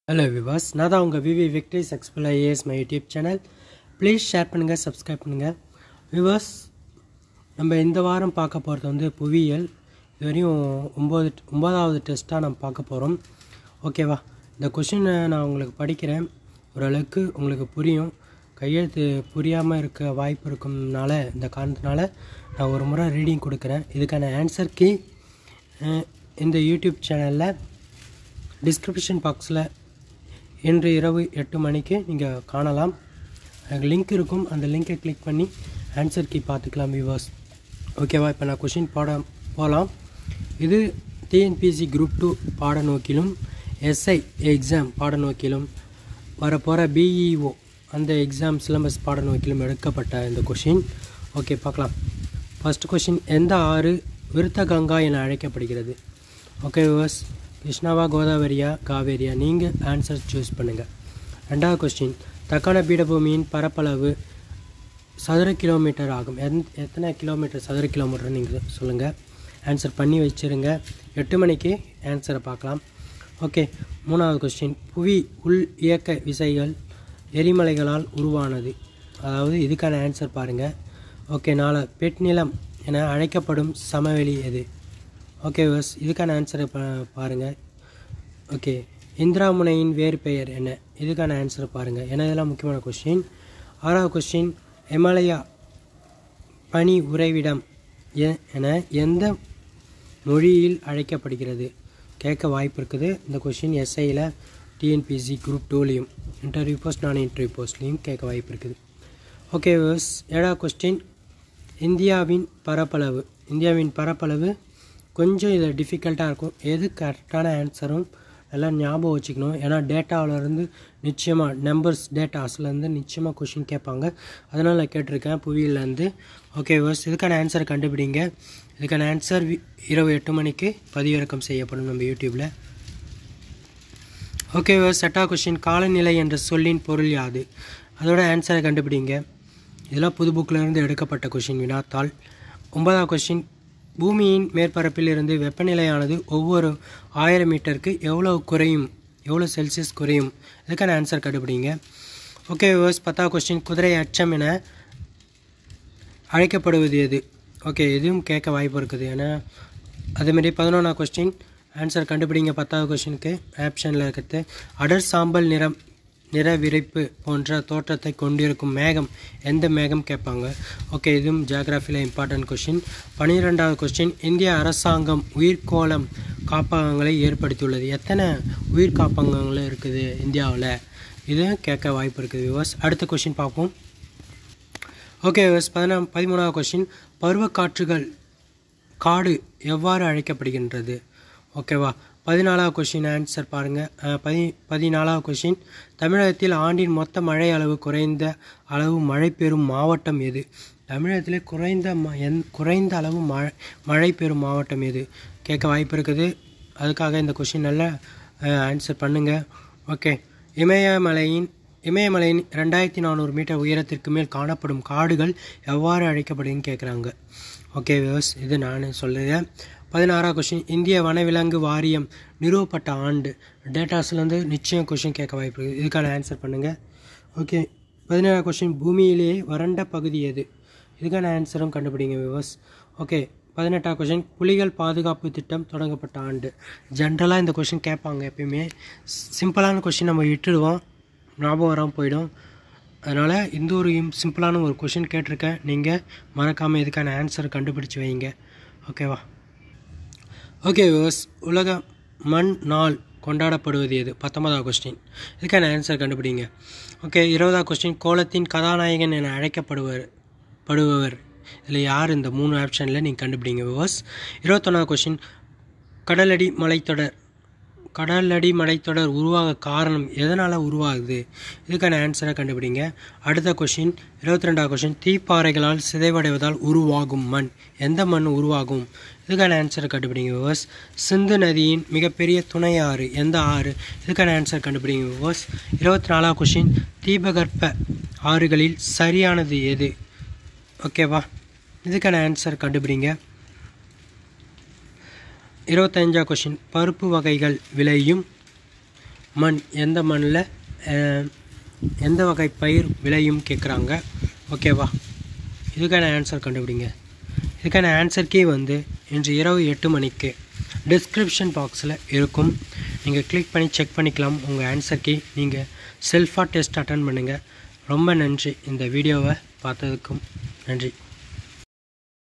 hello விவாஸ் நான் தான் உங்கள் விவி விக்டரிஸ் எக்ஸ்பிள் IAS my YouTube channel please share பண்ணுங்கள் சப்ஸ்கிரைப் பண்ணுங்கள் விவாஸ் நம்ம இந்த வாரம் பார்க்க போகிறது வந்து புவியியல் இது வரையும் ஒம்பது ஒம்பதாவது டெஸ்ட்டாக நம்ம பார்க்க போகிறோம் ஓகேவா இந்த கொஷினை நான் உங்களுக்கு படிக்கிறேன் ஓரளவுக்கு உங்களுக்கு புரியும் கையெழுத்து புரியாமல் இருக்க வாய்ப்பு இருக்கும்னால இந்த காரணத்தினால நான் ஒரு முறை ரீடிங் கொடுக்குறேன் இதுக்கான ஆன்சர் கீ இந்த யூடியூப் சேனலில் டிஸ்கிரிப்ஷன் பாக்ஸில் இன்று இரவு எட்டு மணிக்கு நீங்கள் காணலாம் லிங்க் இருக்கும் அந்த லிங்கை கிளிக் பண்ணி ஆன்சர் கீ பார்த்துக்கலாம் வியூவர்ஸ் ஓகேவா இப்போ நான் கொஷின் பாட போகலாம் இது டிஎன்பிசி குரூப் டூ பாட நோக்கிலும் எஸ்ஐ எக்ஸாம் பாட நோக்கிலும் வரப்போகிற பிஇஓ அந்த எக்ஸாம் சிலபஸ் பாட நோக்கிலும் எடுக்கப்பட்ட இந்த கொஷின் ஓகே பார்க்கலாம் ஃபஸ்ட் கொஷின் எந்த ஆறு விருத்த கங்கா என அழைக்கப்படுகிறது ஓகே விவர்ஸ் கிருஷ்ணாவா கோதாவரியா காவேரியா நீங்கள் ஆன்சர் சூஸ் பண்ணுங்கள் ரெண்டாவது கொஸ்டின் தக்கான பீடபூமியின் பரப்பளவு சதுர கிலோமீட்டர் ஆகும் எந் எத்தனை கிலோமீட்டர் சதுர கிலோமீட்டர் நீங்கள் சொல்லுங்கள் ஆன்சர் பண்ணி வச்சுருங்க எட்டு மணிக்கு ஆன்சரை பார்க்கலாம் ஓகே மூணாவது கொஸ்டின் புவி உள் இயக்க விசைகள் எரிமலைகளால் உருவானது அதாவது இதுக்கான ஆன்சர் பாருங்கள் ஓகே நாலு பெட்நிலம் என அழைக்கப்படும் சமவெளி எது ஓகே வஸ் இதுக்கான ஆன்சரை பா பாருங்கள் ஓகே இந்திராமுனையின் வேறு பெயர் என்ன இதுக்கான ஆன்சரை பாருங்கள் ஏன்னா இதெல்லாம் முக்கியமான கொஸ்டின் ஆறாவது கொஸ்டின் ஹிமாலயா பனி உறைவிடம் எ- என எந்த மொழியில் அழைக்கப்படுகிறது கேட்க வாய்ப்பு இருக்குது இந்த கொஷின் எஸ்ஐயில் டிஎன்பிசி குரூப் டூலையும் இன்டர்வியூ போஸ்ட் நான் இன்டர்வியூ போஸ்ட்லேயும் கேட்க வாய்ப்பு இருக்குது ஓகே வஸ் ஏழாவது கொஸ்டின் இந்தியாவின் பரப்பளவு இந்தியாவின் பரப்பளவு கொஞ்சம் இதில் டிஃபிகல்ட்டாக இருக்கும் எது கரெக்டான ஆன்சரும் எல்லாம் ஞாபகம் வச்சுக்கணும் ஏன்னா டேட்டாவிலேருந்து நிச்சயமாக நம்பர்ஸ் டேட்டாஸ்லேருந்து நிச்சயமாக கொஷின் கேட்பாங்க அதனால் நான் கேட்டிருக்கேன் புவியிலேருந்து ஓகே வஸ் இதுக்கான ஆன்சரை கண்டுபிடிங்க இதுக்கான ஆன்சர் இரவு எட்டு மணிக்கு பதிவிறக்கம் செய்யப்படும் நம்ம யூடியூப்பில் ஓகே செட்டா கொஷின் காலநிலை என்ற சொல்லின் பொருள் யாது அதோட ஆன்சரை கண்டுபிடிங்க இதெல்லாம் புது புக்கில் இருந்து எடுக்கப்பட்ட கொஷின் வினாத்தாள் ஒன்பதாம் கொஷின் பூமியின் மேற்பரப்பில் இருந்து வெப்பநிலையானது ஒவ்வொரு ஆயிரம் மீட்டருக்கு எவ்வளோ குறையும் எவ்வளோ செல்சியஸ் குறையும் இதுக்கான ஆன்சர் கண்டுபிடிங்க ஓகே விவர்ஸ் பத்தாவது கொஸ்டின் குதிரை அச்சம் என அழைக்கப்படுவது எது ஓகே இதுவும் கேட்க வாய்ப்பு இருக்குது ஏன்னா அதேமாரி பதினொன்றாம் கொஸ்டின் ஆன்சர் கண்டுபிடிங்க பத்தாவது கொஸ்டினுக்கு ஆப்ஷனில் இருக்கிறது அடர் சாம்பல் நிறம் நிற விரைப்பு போன்ற தோற்றத்தை கொண்டிருக்கும் மேகம் எந்த மேகம் கேட்பாங்க ஓகே இதுவும் ஜியாகிரஃபியில் இம்பார்ட்டன்ட் கொஸ்டின் பன்னிரெண்டாவது கொஸ்டின் இந்திய அரசாங்கம் உயிர்கோளம் காப்பகங்களை ஏற்படுத்தியுள்ளது எத்தனை உயிர் காப்பகங்கள் இருக்குது இந்தியாவில் இது கேட்க வாய்ப்பு இருக்குது விவர்ஸ் அடுத்த கொஸ்டின் பார்ப்போம் ஓகே விவர்ஸ் பதினா பதிமூணாவது கொஸ்டின் பருவக்காற்றுகள் காடு எவ்வாறு அழைக்கப்படுகின்றது ஓகேவா பதினாலாவது கொஷின் ஆன்சர் பாருங்கள் பதி பதினாலாவது கொஷின் தமிழகத்தில் ஆண்டின் மொத்த மழை அளவு குறைந்த அளவு மழை பெறும் மாவட்டம் எது தமிழகத்திலே குறைந்த ம எந் குறைந்த அளவு மழை மழை பெறும் மாவட்டம் எது கேட்க வாய்ப்பு இருக்குது அதுக்காக இந்த கொஷின் நல்லா ஆன்சர் பண்ணுங்கள் ஓகே இமயமலையின் இமயமலையின் ரெண்டாயிரத்தி நானூறு மீட்டர் உயரத்திற்கு மேல் காணப்படும் காடுகள் எவ்வாறு அழைக்கப்படுதுன்னு கேட்குறாங்க ஓகே விவஸ் இது நான் சொல்லுறேன் பதினாறாம் கொஷின் இந்திய வனவிலங்கு வாரியம் நிறுவப்பட்ட ஆண்டு டேட்டாஸ்லேருந்து நிச்சயம் கொஷின் கேட்க வாய்ப்பு இருக்குது இதுக்கான ஆன்சர் பண்ணுங்கள் ஓகே பதினேழாம் கொஷின் பூமியிலேயே வறண்ட பகுதி எது இதுக்கான ஆன்சரும் கண்டுபிடிங்க விவஸ் ஓகே பதினெட்டாம் கொஷின் புலிகள் பாதுகாப்பு திட்டம் தொடங்கப்பட்ட ஆண்டு ஜென்ரலாக இந்த கொஷின் கேட்பாங்க எப்பயுமே சிம்பிளான கொஷின் நம்ம விட்டுடுவோம் ஞாபகம் வராமல் போயிடும் அதனால் இந்த ஒரு இம்- சிம்பிளான ஒரு கொஷின் கேட்டிருக்கேன் நீங்கள் மறக்காமல் இதுக்கான ஆன்சர் கண்டுபிடிச்சு வைங்க ஓகேவா ஓகே விவஸ் உலக மண் நாள் கொண்டாடப்படுவது எது பத்தொன்பதாவது கொஸ்டின் இதுக்கான ஆன்சர் கண்டுபிடிங்க ஓகே இருபதாவது கொஸ்டின் கோலத்தின் கதாநாயகன் என அழைக்கப்படுவர் படுபவர் இதில் யார் இந்த மூணு ஆப்ஷனில் நீங்கள் கண்டுபிடிங்க விவஸ் இருபத்தொன்னாவது கொஸ்டின் கடலடி மலைத்தொடர் கடலடி மலைத்தொடர் உருவாக காரணம் எதனால் உருவாகுது இதுக்கான ஆன்சரை கண்டுபிடிங்க அடுத்த கொஷின் இருபத்தி ரெண்டாவது கொஷின் தீப்பாறைகளால் சிதைவடைவதால் உருவாகும் மண் எந்த மண் உருவாகும் இதுக்கான ஆன்சரை கண்டுபிடிங்க விவர்ஸ் சிந்து நதியின் மிகப்பெரிய துணை ஆறு எந்த ஆறு இதுக்கான ஆன்சர் கண்டுபிடிங்க விவர்ஸ் இருபத்தி நாலாவது கொஷின் தீபகற்ப ஆறுகளில் சரியானது எது ஓகேவா இதுக்கான ஆன்சர் கண்டுபிடிங்க இருபத்தஞ்சா கொஷின் பருப்பு வகைகள் விளையும் மண் எந்த மண்ணில் எந்த வகை பயிர் விளையும் கேட்குறாங்க ஓகேவா இதுக்கான ஆன்சர் கண்டுபிடிங்க இதுக்கான ஆன்சர் கீ வந்து இன்று இரவு எட்டு மணிக்கு டிஸ்கிரிப்ஷன் பாக்ஸில் இருக்கும் நீங்கள் கிளிக் பண்ணி செக் பண்ணிக்கலாம் உங்கள் ஆன்சர் கீ நீங்கள் செல்ஃபாக டெஸ்ட் அட்டன் பண்ணுங்கள் ரொம்ப நன்றி இந்த வீடியோவை பார்த்ததுக்கும் நன்றி